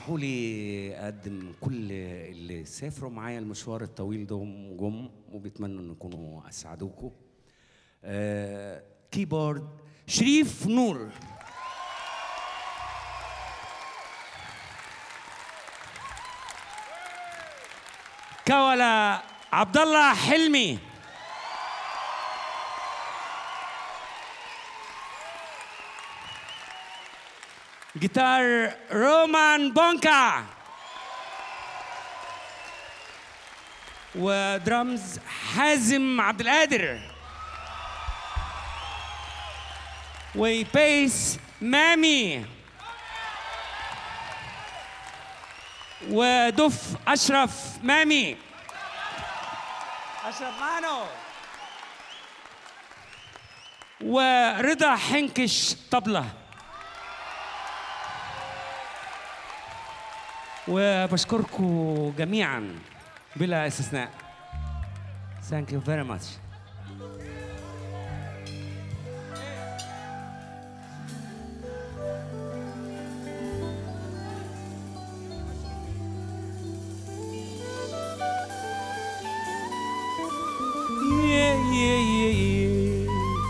اسمحوا لي اقدم كل اللي سافروا معايا المشوار الطويل ده وجم وبيتمنوا ان يكونوا اسعدوكم آه كيبورد شريف نور كولا عبد الله حلمي جيتار رومان بونكا ودرامز حازم عبد القادر وبيس مامي ودف اشرف مامي اشرف مانو ورضا حنكش طبله وبشكركم جميعا بلا استثناء Thank you very much. Yeah, yeah, yeah, yeah.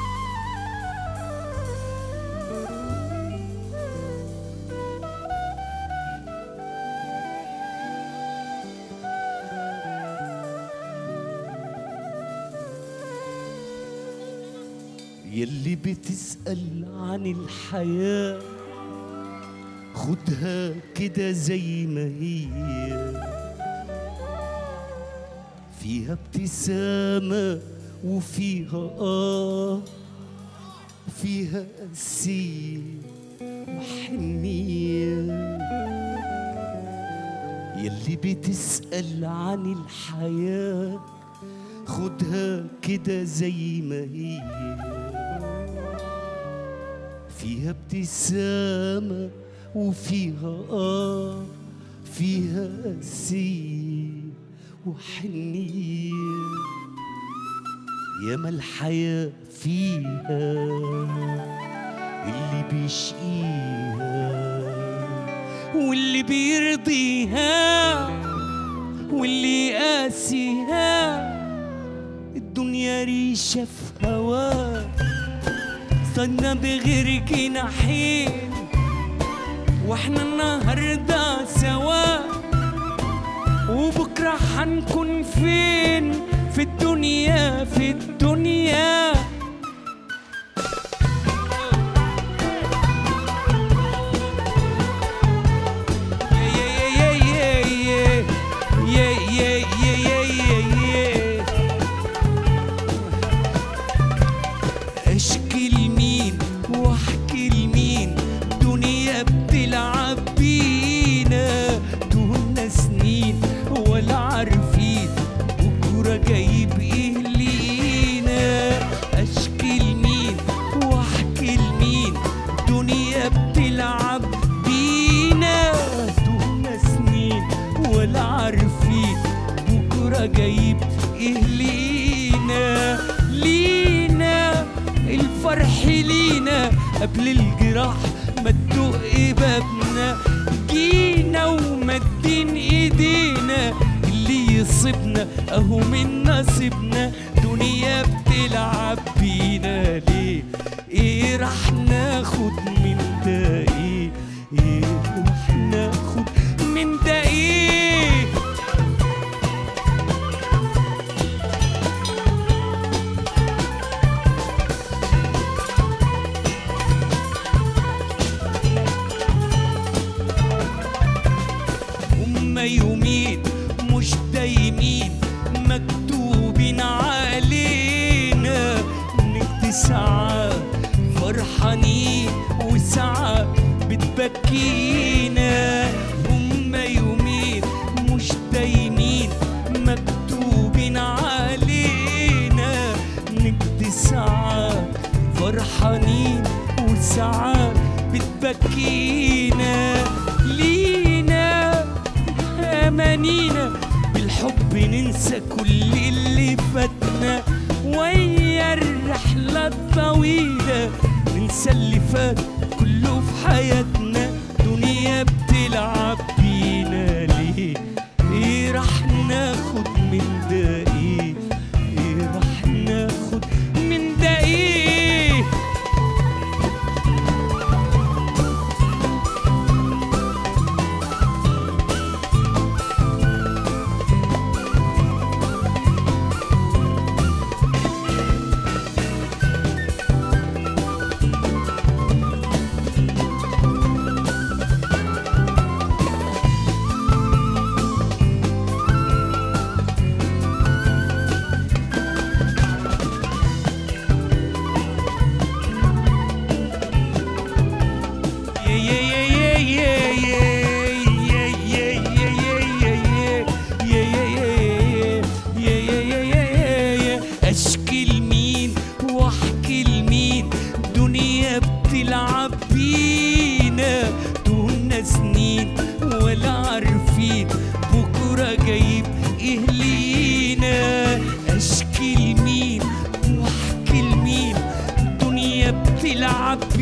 يلي بتسأل عن الحياة خدها كده زي ما هي فيها ابتسامة وفيها آه فيها قسية وحنية يلي بتسأل عن الحياة خدها كده زي ما هي فيها ابتسامة وفيها آه فيها قسية وحنية ياما الحياة فيها اللي بيشقيها واللي بيرضيها واللي قاسيها الدنيا ريشة في هواه صدنا بغير جناحين واحنا النهارده سوا وبكره حنكون فين في الدنيا في الدنيا يا يا يا يا يا يا يا يا يا اشكي لمين واحكي لمين دنيا بتلعب بينا دهنا سنين ولا عارفين بكره جايب ايه لينا اشكي لمين واحكي لمين دنيا بتلعب بينا دهنا سنين ولا عارفين بكره جايب ايه لينا لينا الفرح لينا قبل الجراح ما تدق بابنا جينا ومدين ايدينا اللي يصيبنا اهو من نصيبنا دنيا بتلعب بينا ليه ايه راح ناخد من ده ايه ايه راح ناخد من ده ايه هما يومين مش دايمين مكتوبين علينا نكت ساعات فرحانين وساعات بتبكينا هما يومين مش دايمين مكتوبين علينا نكت ساعات فرحانين وساعات بتبكينا لينا أمانينا بالحب ننسى كل اللي فاتنا ويا الرحلة الطويلة ننسى اللي فات كله في حياتنا دنيا بتلعب بينا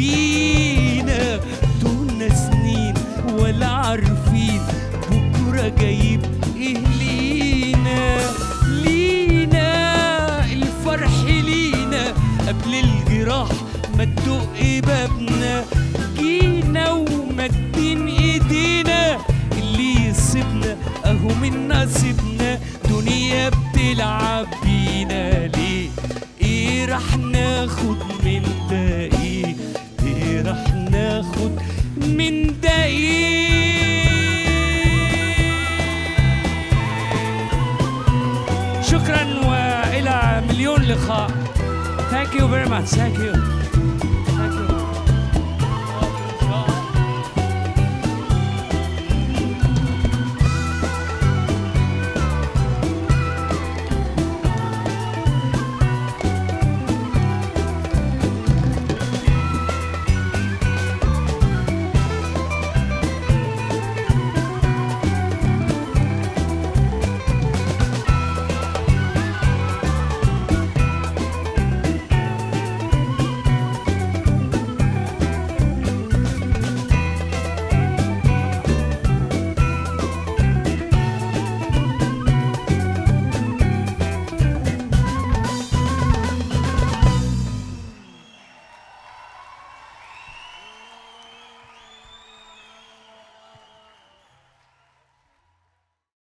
بينا تونا سنين ولا عارفين بكرة جايب ايه لينا لينا الفرح لينا قبل الجراح ما تدق بابنا جينا ومدين ايدينا اللي يسيبنا اهو من نصيبنا دنيا بتلعب بينا ليه ايه راح ناخد من ده ايه ايه راح ناخد من ده ايه شكرا والى مليون لقاء Thank you very much. Thank you.